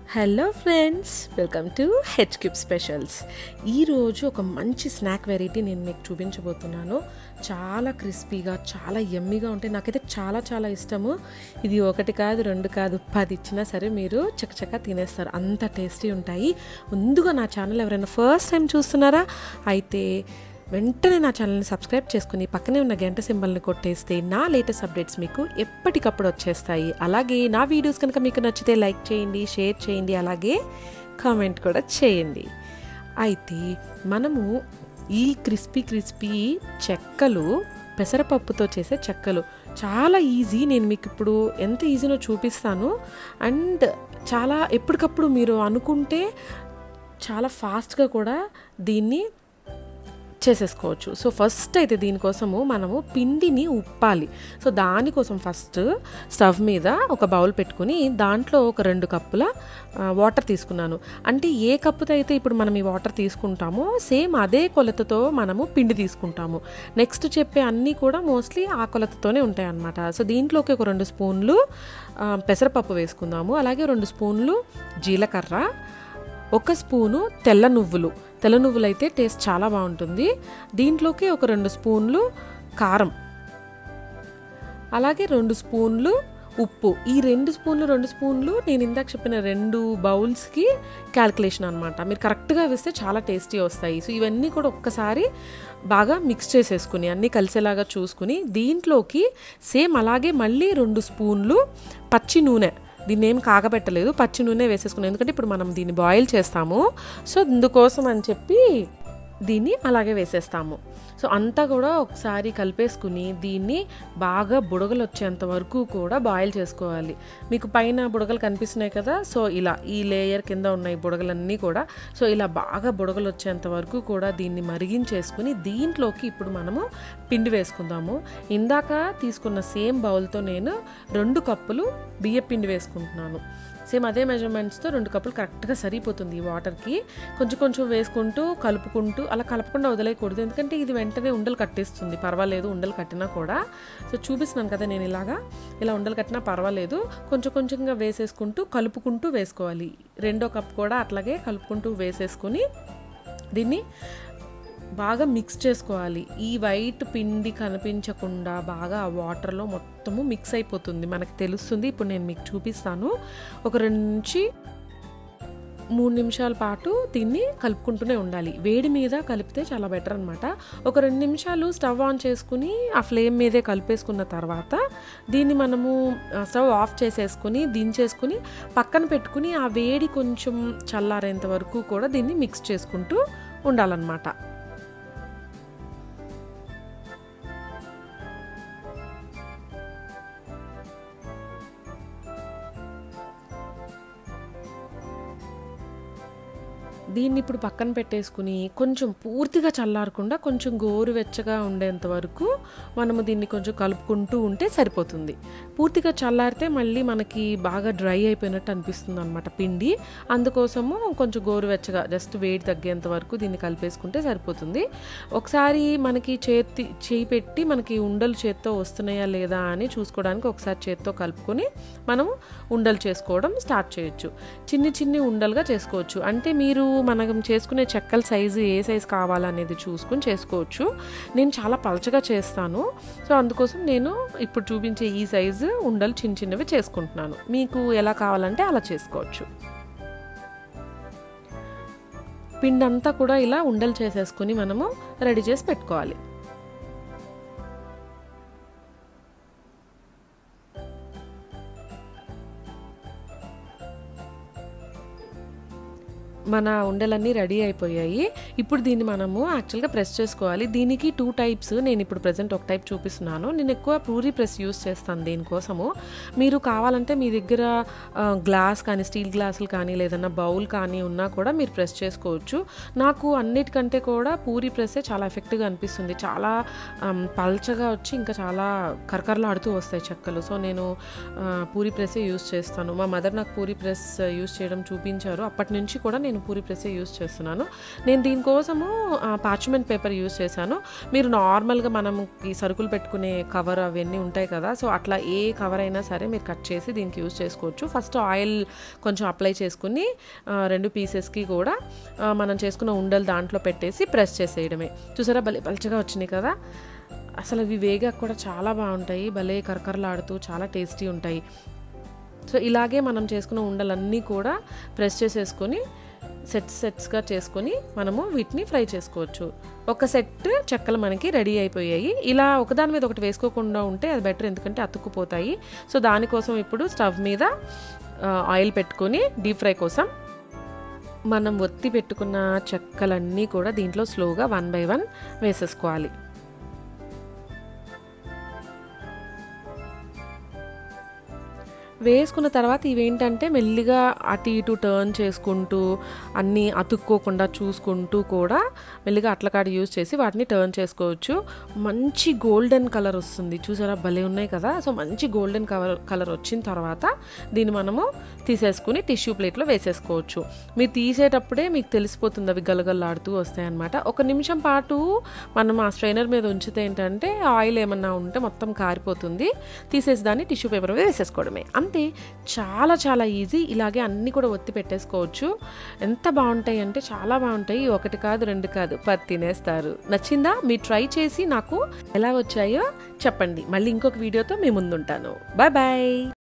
hello friends welcome to H cube specials ఈరోజు ఒక మంచి స్నాక్ వెరైటీ నేను మీకు చూపించబోతున్నాను చాలా క్రిస్పీగా చాలా ఎమ్మీగా ఉంటాయి నాకైతే చాలా చాలా ఇష్టము ఇది ఒకటి కాదు రెండు కాదు పది ఇచ్చినా సరే మీరు చకచకా తినేస్తారు అంత టేస్టీ ఉంటాయి ముందుగా నా ఛానల్ ఎవరైనా ఫస్ట్ టైం చూస్తున్నారా అయితే వెంటనే నా ఛానల్ని సబ్స్క్రైబ్ చేసుకుని పక్కనే ఉన్న గంట సింబల్ని కొట్టేస్తే నా లేటెస్ట్ అప్డేట్స్ మీకు ఎప్పటికప్పుడు వచ్చేస్తాయి అలాగే నా వీడియోస్ కనుక మీకు నచ్చితే లైక్ చేయండి షేర్ చేయండి అలాగే కామెంట్ కూడా చేయండి అయితే మనము ఈ క్రిస్పీ క్రిస్పీ చెక్కలు పెసరపప్పుతో చేసే చెక్కలు చాలా ఈజీ నేను మీకు ఇప్పుడు ఎంత ఈజీనో చూపిస్తాను అండ్ చాలా ఎప్పటికప్పుడు మీరు అనుకుంటే చాలా ఫాస్ట్గా కూడా దీన్ని చేసేసుకోవచ్చు సో ఫస్ట్ అయితే దీనికోసము మనము పిండిని ఉప్పాలి సో దానికోసం ఫస్ట్ స్టవ్ మీద ఒక బౌల్ పెట్టుకుని దాంట్లో ఒక రెండు కప్పుల వాటర్ తీసుకున్నాను అంటే ఏ కప్పుతో అయితే ఇప్పుడు మనం ఈ వాటర్ తీసుకుంటామో సేమ్ అదే కొలతతో మనము పిండి తీసుకుంటాము నెక్స్ట్ చెప్పే అన్నీ కూడా మోస్ట్లీ ఆ కొలతతోనే ఉంటాయి అన్నమాట సో దీంట్లోకి ఒక రెండు స్పూన్లు పెసరపప్పు వేసుకుందాము అలాగే రెండు స్పూన్లు జీలకర్ర ఒక స్పూను తెల్ల నువ్వులు తెల్ల నువ్వులు అయితే టేస్ట్ చాలా బాగుంటుంది దీంట్లోకి ఒక రెండు స్పూన్లు కారం అలాగే రెండు స్పూన్లు ఉప్పు ఈ రెండు స్పూన్లు రెండు స్పూన్లు నేను ఇందాక చెప్పిన రెండు బౌల్స్కి క్యాల్కులేషన్ అనమాట మీరు కరెక్ట్గా వేస్తే చాలా టేస్టీ వస్తాయి సో ఇవన్నీ కూడా ఒక్కసారి బాగా మిక్స్ చేసేసుకుని అన్నీ కలిసేలాగా చూసుకుని దీంట్లోకి సేమ్ అలాగే మళ్ళీ రెండు స్పూన్లు పచ్చి నూనె దీన్ని ఏం కాగబెట్టలేదు పచ్చి నూనె వేసేసుకున్నాను ఎందుకంటే ఇప్పుడు మనం దీన్ని బాయిల్ చేస్తాము సో ఇందుకోసం అని చెప్పి దీన్ని అలాగే వేసేస్తాము సో అంతా కూడా ఒకసారి కలిపేసుకుని దీన్ని బాగా బుడగలు వచ్చేంత వరకు కూడా బాయిల్ చేసుకోవాలి మీకు పైన బుడగలు కనిపిస్తున్నాయి కదా సో ఇలా ఈ లేయర్ కింద ఉన్నాయి బుడగలన్నీ కూడా సో ఇలా బాగా బుడగలు వచ్చేంత వరకు కూడా దీన్ని మరిగించేసుకుని దీంట్లోకి ఇప్పుడు మనము పిండి వేసుకుందాము ఇందాక తీసుకున్న సేమ్ బౌల్తో నేను రెండు కప్పులు బియ్య పిండి వేసుకుంటున్నాను సేమ్ అదే మెజర్మెంట్స్తో రెండు కప్పులు కరెక్ట్గా సరిపోతుంది ఈ వాటర్కి కొంచెం కొంచెం వేసుకుంటూ కలుపుకుంటూ అలా కలపకుండా వదిలేయకూడదు ఎందుకంటే ఇది వెంటనే ఉండలు కట్టేస్తుంది పర్వాలేదు ఉండలు కట్టినా కూడా సో చూపిస్తున్నాను కదా నేను ఇలాగా ఇలా ఉండలు కట్టినా పర్వాలేదు కొంచెం కొంచెంగా వేసేసుకుంటూ కలుపుకుంటూ వేసుకోవాలి రెండో కప్ కూడా అట్లాగే కలుపుకుంటూ వేసేసుకొని దీన్ని బాగా మిక్స్ చేసుకోవాలి ఈ వైట్ పిండి కనిపించకుండా బాగా ఆ వాటర్లో మొత్తము మిక్స్ అయిపోతుంది మనకు తెలుస్తుంది ఇప్పుడు నేను మీకు చూపిస్తాను ఒక రెండు నుంచి మూడు నిమిషాల పాటు దీన్ని కలుపుకుంటూనే ఉండాలి వేడి మీద కలిపితే చాలా బెటర్ అనమాట ఒక రెండు నిమిషాలు స్టవ్ ఆన్ చేసుకుని ఆ ఫ్లేమ్ మీదే కలిపేసుకున్న తర్వాత దీన్ని మనము స్టవ్ ఆఫ్ చేసేసుకుని దించేసుకుని పక్కన పెట్టుకుని ఆ వేడి కొంచెం చల్లారేంత వరకు కూడా దీన్ని మిక్స్ చేసుకుంటూ ఉండాలన్నమాట దీన్ని ఇప్పుడు పక్కన పెట్టేసుకుని కొంచెం పూర్తిగా చల్లారకుండా కొంచెం గోరువెచ్చగా ఉండేంత వరకు మనము దీన్ని కొంచెం కలుపుకుంటూ ఉంటే సరిపోతుంది పూర్తిగా చల్లారితే మళ్ళీ మనకి బాగా డ్రై అయిపోయినట్టు అనిపిస్తుంది అనమాట పిండి అందుకోసము కొంచెం గోరువెచ్చగా జస్ట్ వేడి తగ్గేంత వరకు దీన్ని కలిపేసుకుంటే సరిపోతుంది ఒకసారి మనకి చేతి చేయి పెట్టి మనకి ఉండలు చేత్తో వస్తున్నాయా లేదా అని చూసుకోవడానికి ఒకసారి చేత్తో కలుపుకొని మనము ఉండలు చేసుకోవడం స్టార్ట్ చేయొచ్చు చిన్ని చిన్ని ఉండలుగా చేసుకోవచ్చు అంటే మీరు మనం చేసుకునే చెక్కల సైజు ఏ సైజు కావాలనేది చూసుకుని చేసుకోవచ్చు నేను చాలా పలచగా చేస్తాను సో అందుకోసం నేను ఇప్పుడు చూపించే ఈ సైజు ఉండలు చిన్న చిన్నవి చేసుకుంటున్నాను మీకు ఎలా కావాలంటే అలా చేసుకోవచ్చు పిండి అంతా కూడా ఇలా ఉండలు చేసేసుకుని మనము రెడీ చేసి పెట్టుకోవాలి మన ఉండలన్నీ రెడీ అయిపోయాయి ఇప్పుడు దీన్ని మనము యాక్చువల్గా ప్రెస్ చేసుకోవాలి దీనికి టూ టైప్స్ నేను ఇప్పుడు ప్రజెంట్ ఒక టైప్ చూపిస్తున్నాను నేను ఎక్కువ పూరి ప్రెస్ యూస్ చేస్తాను దీనికోసము మీరు కావాలంటే మీ దగ్గర గ్లాస్ కానీ స్టీల్ గ్లాసులు కానీ లేదన్నా బౌల్ కానీ ఉన్నా కూడా మీరు ప్రెస్ చేసుకోవచ్చు నాకు అన్నిటికంటే కూడా పూరి ప్రెస్సే చాలా ఎఫెక్ట్గా అనిపిస్తుంది చాలా పల్చగా వచ్చి ఇంకా చాలా కరకరలాడుతూ వస్తాయి చెక్కలు సో నేను పూరి ప్రెస్సే యూస్ చేస్తాను మా మదర్ నాకు పూరి ప్రెస్ యూస్ చేయడం చూపించారు అప్పటి నుంచి కూడా నేను నేను పూరి ప్రెస్ యూస్ చేస్తున్నాను నేను దీనికోసము పార్చ్మెంట్ పేపర్ యూస్ చేశాను మీరు నార్మల్గా మనం ఈ సరుకులు పెట్టుకునే కవర్ అవన్నీ ఉంటాయి కదా సో అట్లా ఏ కవర్ అయినా సరే మీరు కట్ చేసి దీనికి యూస్ చేసుకోవచ్చు ఫస్ట్ ఆయిల్ కొంచెం అప్లై చేసుకుని ఆ, రెండు పీసెస్కి కూడా ఆ, మనం చేసుకున్న ఉండలు దాంట్లో పెట్టేసి ప్రెస్ చేసేయడమే చూసారా భలే పల్చగా వచ్చినాయి కదా అసలు అవి వేగాక కూడా చాలా బాగుంటాయి భలే కరకరలాడుతూ చాలా టేస్టీ ఉంటాయి సో ఇలాగే మనం చేసుకున్న ఉండలన్నీ కూడా ప్రెస్ చేసేసుకొని సెట్స్ సెట్స్గా చేసుకొని మనము వీటిని ఫ్రై చేసుకోవచ్చు ఒక సెట్ చెక్కలు మనకి రెడీ అయిపోయాయి ఇలా ఒకదాని మీద ఒకటి వేసుకోకుండా ఉంటే అది బెటర్ ఎందుకంటే అతుక్కుపోతాయి సో దానికోసం ఇప్పుడు స్టవ్ మీద ఆ, ఆయిల్ పెట్టుకొని డీప్ ఫ్రై కోసం మనం ఒత్తి పెట్టుకున్న చెక్కలన్నీ కూడా దీంట్లో స్లోగా వన్ బై వన్ వేసేసుకోవాలి వేసుకున్న తర్వాత ఇవేంటంటే మెల్లిగా అటు ఇటు టర్న్ చేసుకుంటూ అన్నీ అతుక్కోకుండా చూసుకుంటూ కూడా మెల్లిగా అట్లకాడ యూజ్ చేసి వాటిని టర్న్ చేసుకోవచ్చు మంచి గోల్డెన్ కలర్ వస్తుంది చూసారా భలే ఉన్నాయి కదా సో మంచి గోల్డెన్ కలర్ కలర్ వచ్చిన తర్వాత దీన్ని మనము తీసేసుకుని టిష్యూ ప్లేట్లో వేసేసుకోవచ్చు మీరు తీసేటప్పుడే మీకు తెలిసిపోతుంది అవి గలగల్లాడుతూ వస్తాయన్నమాట ఒక నిమిషం పాటు మనం ఆ స్ట్రైనర్ మీద ఉంచితే ఏంటంటే ఆయిల్ ఏమన్నా ఉంటే మొత్తం కారిపోతుంది తీసేసి దాన్ని టిష్యూ పేపర్ మీద వేసేసుకోవడమే అంతే చాలా చాలా ఈజీ ఇలాగే అన్నీ కూడా ఒత్తి పెట్టేసుకోవచ్చు ఎంత బాగుంటాయి అంటే చాలా బాగుంటాయి ఒకటి కాదు రెండు కాదు పది తినేస్తారు నచ్చిందా మీరు ట్రై చేసి నాకు ఎలా వచ్చాయో చెప్పండి మళ్ళీ ఇంకొక వీడియోతో మీ ముందుంటాను బాయ్ బాయ్